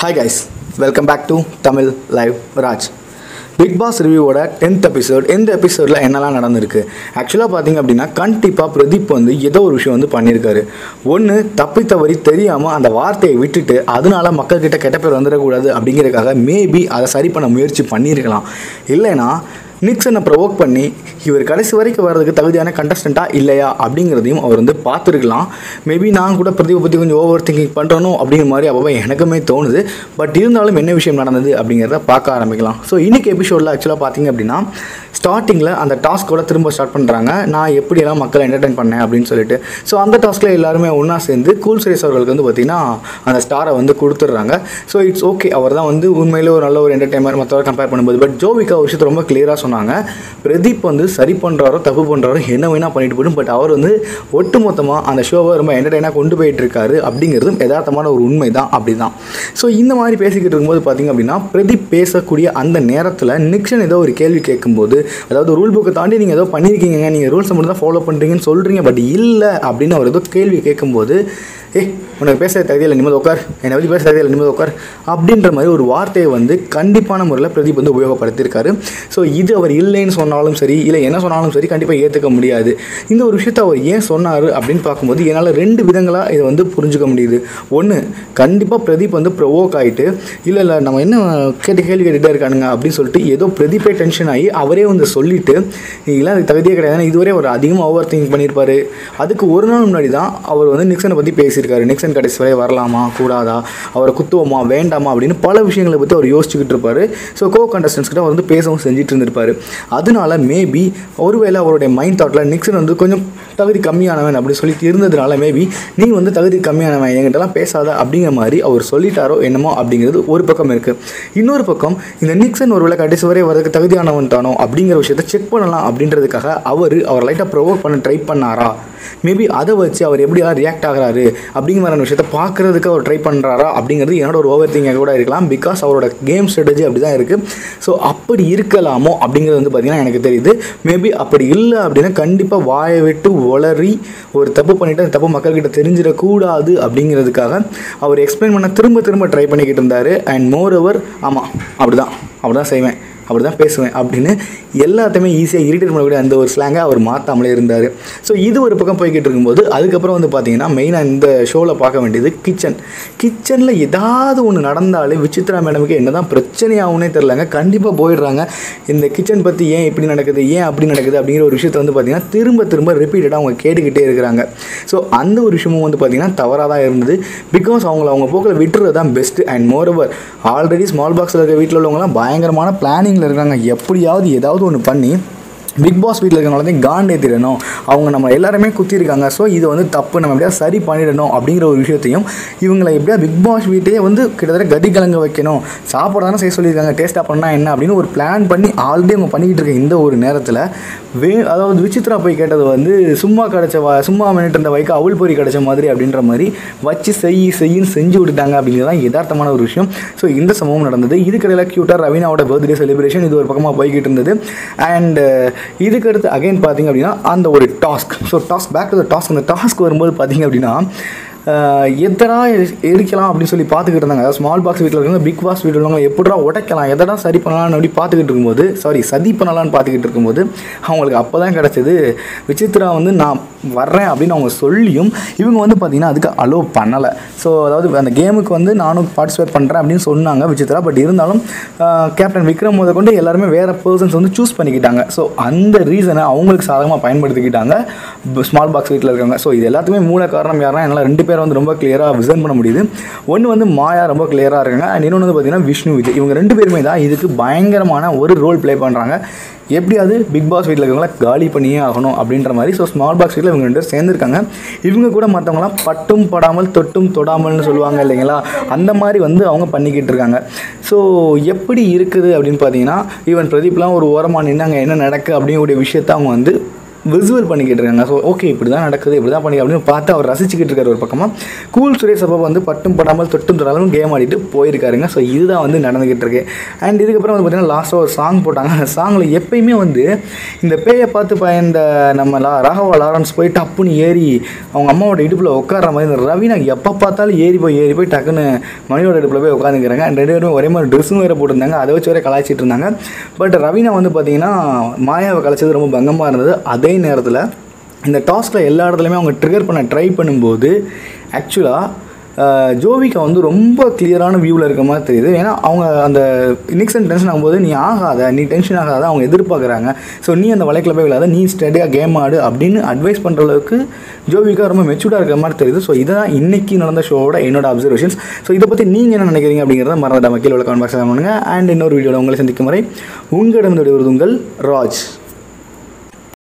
hi guys welcome back to Tamil live Raj Bigg Boss ரிவ்யூவோட tenth episode இந்த எபிசோடில் என்னெல்லாம் நடந்திருக்கு ஆக்சுவலாக பார்த்தீங்க அப்படின்னா கண்டிப்பாக பிரதீப் வந்து ஏதோ ஒரு விஷயம் வந்து பண்ணியிருக்காரு ஒன்று தப்பி தவறி தெரியாமல் அந்த வார்த்தையை விட்டுட்டு அதனால மக்கள்கிட்ட கெட்ட பேர் வந்துடக்கூடாது அப்படிங்கிறதுக்காக மேபி அதை சரி பண்ண முயற்சி பண்ணியிருக்கலாம் இல்லைன்னா நிக்சனை ப்ரொவோக் பண்ணி இவர் கடைசி வரைக்கும் வர்றதுக்கு தகுதியான கண்டஸ்டண்ட்டாக இல்லையா அப்படிங்கிறதையும் அவர் வந்து பார்த்துருக்கலாம் மேபி நான் கூட பிரதீபை பற்றி கொஞ்சம் ஓவர் திங்கிங் பண்ணுறனோ அப்படிங்கிற மாதிரி அப்போ எனக்குமே தோணுது பட் இருந்தாலும் என்ன விஷயம் நடந்தது அப்படிங்கிறத பார்க்க ஆரம்பிக்கலாம் ஸோ இன்னைக்கு எபிசோடில் ஆக்சுவலாக பார்த்தீங்க அப்படின்னா ஸ்டார்டிங்கில் அந்த டாஸ்க்கோட திரும்ப ஸ்டார்ட் பண்ணுறாங்க நான் எப்படியெல்லாம் மக்களை என்டர்டைன் பண்ணேன் அப்படின்னு சொல்லிட்டு ஸோ அந்த டாஸ்க்கில் எல்லாருமே ஒன்றா சேர்ந்து கூல் சுரேஷ் அவர்களுக்கு வந்து பார்த்திங்கன்னா அந்த ஸ்டாரை வந்து கொடுத்துட்றாங்க ஸோ இட்ஸ் ஓகே அவர் தான் வந்து உண்மையிலே ஒரு நல்ல ஒரு என்டர்டைன்மெண்ட் மற்றவரை கம்பேர் பண்ணும்போது பட் ஜோவிகா ஒரு விஷயத்தை ரொம்ப கிளியராக சொன்னாங்க பிரதீப் வந்து சரி பண்ணுறாரோ தப்பு பண்ணுறாரோ என்ன வேணால் பண்ணிட்டு போயிடும் பட் அவர் வந்து ஒட்டுமொத்தமாக அந்த ஷோவை ரொம்ப என்டர்டைனாக கொண்டு போயிட்டு இருக்காரு அப்படிங்கிறதும் யதார்த்தமான ஒரு உண்மை தான் அப்படி தான் ஸோ இந்த மாதிரி பேசிக்கிட்டு இருக்கும்போது பார்த்தீங்க அப்படின்னா பிரதீப் பேசக்கூடிய அந்த நேரத்தில் நிக்ஷன் ஏதோ ஒரு கேள்வி கேட்கும்போது அதாவது ரூல் புக்கை தாண்டி நீங்கள் ஏதோ பண்ணியிருக்கீங்க நீங்கள் ரூல்ஸை மட்டும் தான் ஃபாலோ பண்ணுறீங்கன்னு சொல்கிறீங்க பட் இல்லை அப்படின்னு அவர் ஏதோ கேள்வி கேட்கும்போது ஏய் உனக்கு பேச தகுதியில் நிம்மதி உட்கார் என்னை பற்றி பேச தகுதியில் நிம்மதி உட்கார் அப்படின்ற மாதிரி ஒரு வார்த்தையை வந்து கண்டிப்பான முறையில் பிரதீப் வந்து உபயோகப்படுத்தியிருக்காரு ஸோ இது அவர் இல்லைன்னு சொன்னாலும் சரி இல்லை என்ன சொன்னாலும் சரி கண்டிப்பாக ஏற்றுக்க முடியாது இந்த ஒரு விஷயத்தை அவர் ஏன் சொன்னார் அப்படின்னு பார்க்கும்போது என்னால் ரெண்டு விதங்களாக இதை வந்து புரிஞ்சுக்க முடியுது ஒன்று கண்டிப்பாக பிரதீப் வந்து ப்ரொவோக் ஆகிட்டு இல்லை இல்லை நம்ம என்ன கேட்டு கேள்வி கேட்டுகிட்டே இருக்கானுங்க அப்படின்னு சொல்லிட்டு ஏதோ பிரதீப்பே டென்ஷன் ஆகி அவரே வந்து சொல்லிட்டு நீங்களாம் அதுக்கு தகுதியே கிடையாது ஏன்னா இதுவரை அவர் அதிகமாக ஓவர் திங்க் பண்ணியிருப்பாரு அதுக்கு ஒரு நாள் முன்னாடி தான் அவர் வந்து நிக்சனை பற்றி பேசியிருக்காரு நிக்சன் கடைசி வரை வரலாமா கூடாதா அவரை குத்துவோமா வேண்டாமா அப்படின்னு பல விஷயங்களை பற்றி அவர் யோசிச்சுக்கிட்டு இருப்பாரு ஸோ கோ கண்டஸ்டன்ஸ் கிட்ட அவர் வந்து பேசவும் செஞ்சுட்டு இருந்திருப்பாரு அதனால மேபி ஒருவேளை அவருடைய மைண்ட் தாட்டில் நிக்சன் வந்து கொஞ்சம் தகுதி கம்மியானவன் அப்படி சொல்லிட்டு இருந்ததுனால மேபி நீ வந்து தகுதி கம்மியானவன் என்கிட்டலாம் பேசாத அப்படிங்கிற மாதிரி அவர் சொல்லிட்டாரோ என்னமோ அப்படிங்கிறது ஒரு பக்கம் இருக்குது இன்னொரு பக்கம் இந்த நிக்சன் ஒருவேளை கடைசி வரை வரதுக்கு தகுதியானவன் தானோ அப்படிங்கிற விஷயத்தை செக் பண்ணலாம் அப்படின்றதுக்காக அவர் அவர் லைட்டாக ப்ரொவோக் பண்ண ட்ரை பண்ணாரா மேபி அதை வச்சு அவர் எப்படியெல்லாம் ரியாக்ட் ஆகிறாரு அப்படிங்கிற மாதிரியான விஷயத்தை பார்க்குறதுக்கு அவர் ட்ரை பண்ணுறாரா அப்படிங்கிறது என்னோட ஒரு ஓவர் திங்காக கூட இருக்கலாம் பிகாஸ் அவரோட கேம் ஸ்ட்ராட்டஜி அப்படி தான் இருக்குது ஸோ அப்படி இருக்கலாமோ அப்படிங்கிறது வந்து பார்த்திங்கன்னா எனக்கு தெரியுது மேபி அப்படி இல்லை அப்படின்னா கண்டிப்பாக வாயை விட்டு உளறி ஒரு தப்பு பண்ணிவிட்டு அந்த தப்பு மக்கள்கிட்ட தெரிஞ்சிடக்கூடாது அப்படிங்கிறதுக்காக அவர் எக்ஸ்பிளைன் பண்ண திரும்ப திரும்ப ட்ரை பண்ணிக்கிட்டு இருந்தார் அண்ட் மோர் ஓவர் ஆமாம் அப்படி தான் அப்படி தான் செய்வேன் அப்படி தான் பேசுவேன் அப்படின்னு எல்லாத்தையுமே ஈஸியாக இரிட்டேட் பண்ணக்கூடிய அந்த ஒரு ஸ்லாங்கை அவர் மாற்றாமலே இருந்தார் ஸோ இது ஒரு பக்கம் போய்கிட்டு இருக்கும்போது அதுக்கப்புறம் வந்து பார்த்தீங்கன்னா மெயினாக இந்த ஷோவில் பார்க்க வேண்டியது கிச்சன் கிச்சனில் ஏதாவது ஒன்று நடந்தாலே விசித்ரா மேடமுக்கு என்ன தான் பிரச்சனையாகும்னே தெரிலங்க கண்டிப்பாக போயிடுறாங்க இந்த கிச்சன் பற்றி ஏன் இப்படி நடக்குது ஏன் அப்படி நடக்குது அப்படிங்கிற ஒரு விஷயத்தை வந்து பார்த்திங்கன்னா திரும்ப திரும்ப ரிப்பீட்டடாக அவங்க கேட்டுக்கிட்டே இருக்கிறாங்க ஸோ அந்த ஒரு விஷயமும் வந்து பார்த்திங்கன்னா தவறாக தான் இருந்தது பிகாஸ் அவங்கள அவங்க போக்கில் விட்டுறது தான் best and moreover already small பாக்ஸில் இருக்க வீட்டில் உள்ளவங்கலாம் பயங்கரமான பிளானிங்கில் இருக்காங்க எப்படியாவது ஏதாவது ஒன்று பண்ணி பிக் பாஸ் வீட்டில் இருக்கிறவங்கள காண்டேத்திடணும் அவங்க நம்ம எல்லாருமே குத்திருக்காங்க ஸோ இது வந்து தப்பு நம்ம எப்படியா சரி பண்ணிடணும் அப்படிங்கிற ஒரு விஷயத்தையும் இவங்களை எப்படியா பிக் பாஸ் வீட்டையே வந்து கிட்டத்தட்ட கதி கலங்க வைக்கணும் சாப்பாடு தானே செய்ய சொல்லியிருக்காங்க டேஸ்ட்டாக பண்ணால் என்ன அப்படின்னு ஒரு பிளான் பண்ணி ஆல்ரெடி அவங்க பண்ணிக்கிட்டு இருக்க இந்த ஒரு நேரத்தில் வே அதாவது விசித்ரா போய் கேட்டது வந்து சும்மா கிடச்ச வ சும்மா மினிட் இருந்த வைக்க அவள் பொறி கிடச்ச மாதிரி அப்படின்ற மாதிரி வச்சு செய் செய்யின்னு செஞ்சு விட்டுட்டாங்க அப்படிங்கிறது தான் யதார்த்தமான ஒரு விஷயம் ஸோ இந்த சம்பவம் நடந்தது இதுக்கடையில் க்யூட்டாக ரவீனாவோட பர்த்டே செலிப்ரேஷன் இது ஒரு பக்கமாக போய்கிட்டு இருந்தது அண்ட் இதுக்கு அடுத்து அகைன் பார்த்தீங்க அப்படின்னா அந்த ஒரு task so task back to the task அந்த டாஸ்க் வரும்போது பார்த்தீங்க அப்படின்னா எதனா எரிக்கலாம் அப்படின்னு சொல்லி பார்த்துக்கிட்டு இருந்தாங்க அதாவது ஸ்மால் பாக்ஸ் வீட்டில் இருக்கவங்க பிக் பாஸ் வீட்டில் உள்ளவங்க எப்படா உடைக்கலாம் எதனா சரி பண்ணலாம்னு அப்படி பார்த்துக்கிட்டு இருக்கும்போது சாரி சதி பண்ணலாம்னு பார்த்துக்கிட்டு இருக்கும்போது அவங்களுக்கு அப்போ தான் கிடச்சது விசித்ரா வந்து நான் வர்றேன் அப்படின்னு அவங்க சொல்லியும் இவங்க வந்து பார்த்திங்கன்னா அதுக்கு அலோவ் பண்ணலை ஸோ அதாவது அந்த கேமுக்கு வந்து நானும் பார்ட்டிசிபேட் பண்ணுறேன் அப்படின்னு சொன்னாங்க விசித்ரா பட் இருந்தாலும் கேப்டன் விக்ரம் முத கொண்டு எல்லாருமே வேறு பர்சன்ஸ் வந்து சூஸ் பண்ணிக்கிட்டாங்க ஸோ அந்த ரீசனை அவங்களுக்கு சாதகமாக பயன்படுத்திக்கிட்டாங்க ஸ்மால் பாக்ஸ் வீட்டில் இருக்காங்க ஸோ இது எல்லாத்துக்குமே மூல காரணம் யாருன்னா என்னால் ரெண்டு பேரை வந்து ரொம்ப கிளியராக விசன் பண்ண முடியுது ஒன்று வந்து மாயா ரொம்ப கிளியராக இருக்காங்க அண்ட் இன்னொன்று வந்து பார்த்தீங்கன்னா விஷ்ணு விஜய் இவங்க ரெண்டு பேருமே தான் இதுக்கு பயங்கரமான ஒரு ரோல் ப்ளே பண்ணுறாங்க எப்படியாவது பிக் பாஸ் வீட்டில் இருக்கவங்கள காலி பண்ணியே ஆகணும் அப்படின்ற மாதிரி ஸோ ஸ்மால் பாக்ஸ் வீட்டில் இவங்க ரெண்டு பேர் சேர்ந்துருக்காங்க இவங்க கூட மற்றவங்களாம் பட்டும் படாமல் தொட்டும் தொடாமல்னு சொல்லுவாங்க இல்லைங்களா அந்த மாதிரி வந்து அவங்க பண்ணிக்கிட்டு இருக்காங்க ஸோ எப்படி இருக்குது அப்படின்னு பார்த்தீங்கன்னா ஈவன் பிரதீப்லாம் ஒரு ஓரமாக நின்று அங்கே என்ன நடக்கு அப்படிங்கக்கூடிய விஷயத்த அவங்க வந்து விசுவல் பண்ணிக்கிட்டு இருக்காங்க ஸோ ஓகே இப்படி தான் நடக்குது இப்படி தான் பண்ணி அப்படின்னு பார்த்து அவர் ரசிச்சுக்கிட்டு இருக்காரு ஒரு பக்கமாக கூல் சுரேஷ் அப்போ வந்து பட்டும் படாமல் தொட்டும் தொடாலும் கேம் ஆடிட்டு போயிருக்காருங்க ஸோ இதுதான் வந்து நடந்துக்கிட்டு இருக்கு அண்ட் இதுக்கப்புறம் வந்து பார்த்தீங்கன்னா லாஸ்ட்டாக ஒரு சாங் போட்டாங்க அந்த சாங்கில் எப்பயுமே வந்து இந்த பேயை பார்த்து பயந்த நம்ம லா ராகவா லாரன்ஸ் போய் டப்புன்னு ஏறி அவங்க அம்மாவோட இடுப்பில் உட்கார மாதிரி இந்த ரவீனா எப்போ பார்த்தாலும் ஏறி போய் ஏறி போய் டக்குன்னு மணியோட இடுப்பில் போய் உட்காந்துக்கிறாங்க அண்ட் ரெண்டு பேரும் ஒரே மாதிரி ட்ரெஸ்ஸும் வேறு போட்டிருந்தாங்க அதை வச்சு வேறு கலாய்ச்சிட்டு இருந்தாங்க பட் ரவீனா வந்து பார்த்தீங்கன்னா மாயாவை கலாய்ச்சது ரொம்ப பங்கமாக இருந்தது அதே நேரத்தில் இந்த டாஸ்கில் எல்லா இடத்துலையுமே அவங்க ட்ரிகர் பண்ண ட்ரை பண்ணும்போது ஆக்சுவலாக ஜோவிகா வந்து ரொம்ப கிளியரான வியூவில் இருக்க மாதிரி தெரியுது ஏன்னா அவங்க அந்த நிக்சன் டென்ஷன் ஆகும்போது நீ ஆகாத நீ டென்ஷன் ஆகாத அவங்க எதிர்பார்க்குறாங்க ஸோ நீ அந்த வழக்கில் போய் விளையாத நீ ஸ்டடியாக கேம் ஆடு அப்படின்னு அட்வைஸ் பண்ணுற அளவுக்கு ஜோவிகா ரொம்ப மெச்சூர்டாக இருக்கிற மாதிரி தெரியுது ஸோ இதுதான் இன்னைக்கு நடந்த ஷோவோட என்னோட அப்சர்வேஷன்ஸ் ஸோ இதை பற்றி நீங்கள் என்ன நினைக்கிறீங்க அப்படிங்கிறத மறந்துடாம கீழே உள்ள கமெண்ட் பாக்ஸில் பண்ணுங்கள் அண்ட் இன்னொரு வீடியோவில் உங்களை சந்திக்கும் வரை உங்களிடம் விடுவது உங்கள் ராஜ்